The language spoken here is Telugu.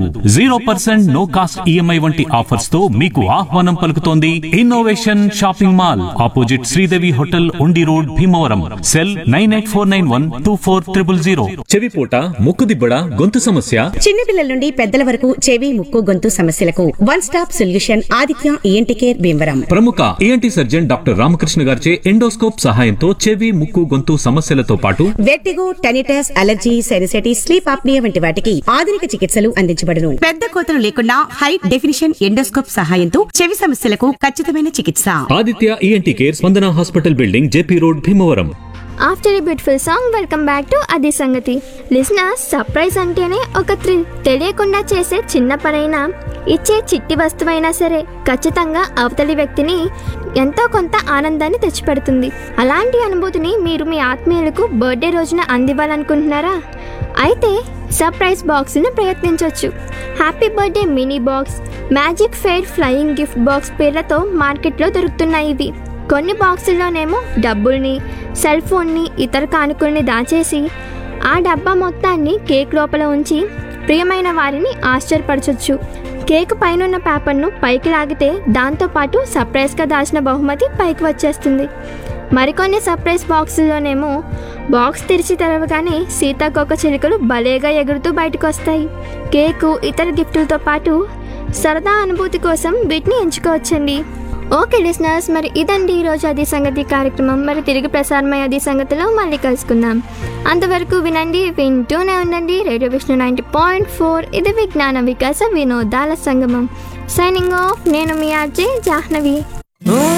zero percent no cost EMI వంటి ఆఫర్స్ తో మీకు ఆహ్వానం పలుకుతోంది innovation shopping mall opposite Sridevi hotel Undi road Bhimavaram cell nine eight four nine one two four triple zero చెవిపూట ముక్కుదిబ్బడ గొంతు సమస్య చిన్నపిల్లల నుండి పెద్దల వరకు చెవి ముక్కు గొంతు సమస్యలకు one stop solution Aditya ENT care Bhimavaram ప్రముఖ ఏఎన్టీ సర్జన్ డాక్టర్ రామకృష్ణ గారిచే ఎండోస్కోప్ సహాయంతో చెవి ముక్కు గొంతు సమస్యలతో పాటు vertigo tinnitus allergy sinusitis sleep apnea వంటి వాటికి ఆధునిక చికిత్సలు అందించబడును పెద్ద కోతలు లేకుండా హై డెఫినిషన్ ఎండోస్కోప్ సహాయంతో చెవి సమస్యలకు ఖచ్చితమైన చికిత్స Aditya ENT care Spandana hospital building JP road Bhimavaram after a beautiful song welcome back to అది సంగతి లిసనర్స్ సర్ప్రైజ్ అంటేనే ఒక థ్రిల్ తెలియకుండా చేసే చిన్న పనైనా ఇచ్చే చిట్టి వస్తువైనా సరే ఖచ్చితంగా అవతలి వ్యక్తిని ఎంతో కొంత ఆనందాన్ని తెచ్చిపెడుతుంది అలాంటి అనుభూతిని మీరు మీ ఆత్మీయులకు బర్త్డే రోజున అందివ్వాలనుకుంటున్నారా అయితే సర్ప్రైజ్ బాక్స్ను ప్రయత్నించవచ్చు happy birthday mini box magic fair flying gift box పేర్లతో మార్కెట్లో దొరుకుతున్నాయి ఇవి కొన్ని బాక్సుల్లోనేమో డబ్బుల్ని సెల్ ఫోన్ని ఇతర కానుకల్ని దాచేసి ఆ డబ్బా మొత్తాన్ని కేక్ లోపల ఉంచి ప్రియమైన వారిని ఆశ్చర్యపరచొచ్చు కేక్ పైనున్న పేపర్ను పైకి లాగితే దాంతోపాటు సర్ప్రైజ్గా దాచిన బహుమతి పైకి వచ్చేస్తుంది మరికొన్ని సర్ప్రైజ్ బాక్సుల్లోనేమో బాక్స్ తెరిచి తెరవగానే సీతాకోక చిలుకలు భలేగా ఎగురుతూ బయటకు వస్తాయి కేకు ఇతర గిఫ్టులతో పాటు సరదా అనుభూతి కోసం వీటిని ఎంచుకోవచ్చండి ఓకే లిసనర్స్ మరి ఇదండి ఈరోజు అది సంగతి కార్యక్రమం మరి తిరిగి ప్రసారమై అది సంగతిలో మళ్ళీ కలుసుకుందాం అంతవరకు వినండి వింటూనే ఉండండి radio Vishnu ninety point four ఇది విజ్ఞాన వికాస వినోదాల సంగమం సైనింగ్ ఆఫ్ నేను మీ ఆర్జే జాహ్నవి